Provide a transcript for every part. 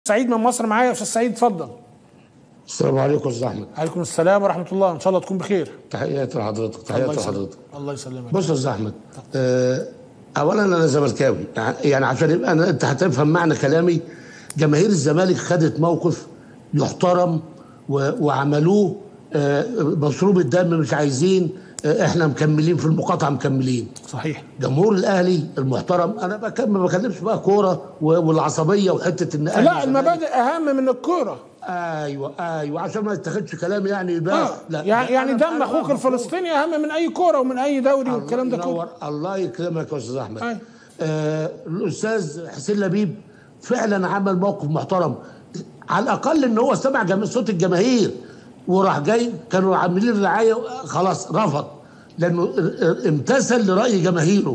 سعيد من مصر معايا يا استاذ سعيد اتفضل السلام عليكم استاذ احمد عليكم السلام ورحمه الله ان شاء الله تكون بخير تحياتي لحضرتك الله تحياتي يسلمك لحضرتك الله يسلمك بص يا استاذ احمد آه، اولا انا زملكاوي يعني عشان يبقى أنا انت هتفهم معنى كلامي جماهير الزمالك خدت موقف يحترم و- وعملوه آه، مشروب الدم مش عايزين آه، احنا مكملين في المقاطعه مكملين صحيح جمهور الاهلي المحترم انا بك- ما بكلمش بقى كوره و- والعصبيه وحته ان أهلي لا وزمالك. المبادئ اهم من الكوره ايوه ايوه عشان ما يتاخدش كلام يعني يبقى آه. يعني يعني أنا- دم أنا اخوك مفروض- الفلسطيني اهم من اي كوره ومن اي دوري والكلام ده الله كله ينور الله يكرمك يا استاذ احمد أي. آه الاستاذ حسين لبيب فعلا عمل موقف محترم على الاقل ان هو سمع جم... صوت الجماهير وراح جاي كانوا عاملين رعايه خلاص رفض لانه ا- ا- امتثل لراي جماهيره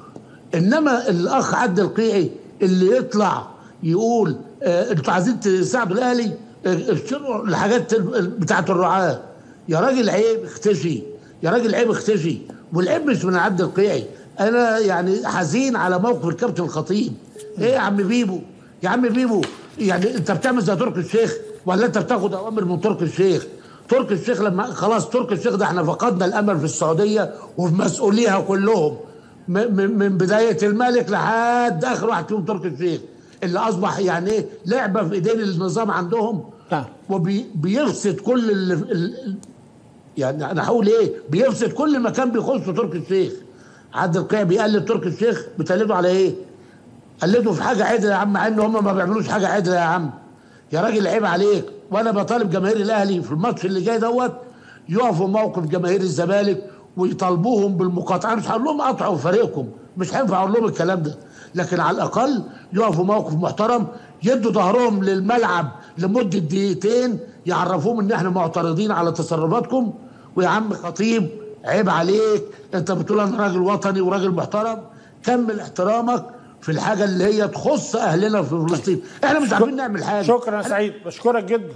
انما الاخ عبد القيعي اللي يطلع يقول آه انتوا عايزين تساعدوا الاهلي آه، اشتروا الحاجات ال- ال- بتاعت الرعاه يا راجل عيب اختشي يا راجل عيب اختشي والعيب مش من عبد القيعي انا يعني حزين على موقف الكابتن الخطيب ايه يا عم بيبو يا عم بيبو يعني انت بتعمل زي تركي الشيخ ولا انت بتاخد اوامر من تركي الشيخ تركي الشيخ لما خلاص تركي الشيخ ده احنا فقدنا الامل في السعوديه وفي مسؤوليها كلهم م- م- من بدايه الملك لحد اخر واحد فيهم تركي الشيخ اللي اصبح يعني ايه لعبه في ايدين النظام عندهم نعم. وبيفسد كل ال ال يعني انا هقول ايه بيفسد كل مكان بيخشه تركي الشيخ عبد القيع بيقلد تركي الشيخ بتقلده على ايه؟ قلده في حاجه عدله يا عم مع ان هم ما بيعملوش حاجه عدله يا عم يا راجل عيب عليك وانا بطالب جماهير الاهلي في الماتش اللي جاي دوت يقفوا موقف جماهير الزمالك ويطالبوهم بالمقاطعه مش هقول لهم قطعوا فريقكم مش هينفع اقول لهم الكلام ده لكن على الاقل يقفوا موقف محترم يدوا ظهرهم للملعب لمده دقيقتين يعرفوهم ان احنا معترضين على تصرفاتكم ويا عم خطيب عيب عليك انت بتقول انا راجل وطني وراجل محترم كمل احترامك في الحاجه اللي هي تخص اهلنا في فلسطين احنا مش عارفين نعمل حاجه شكرا يا سعيد بشكرك جدا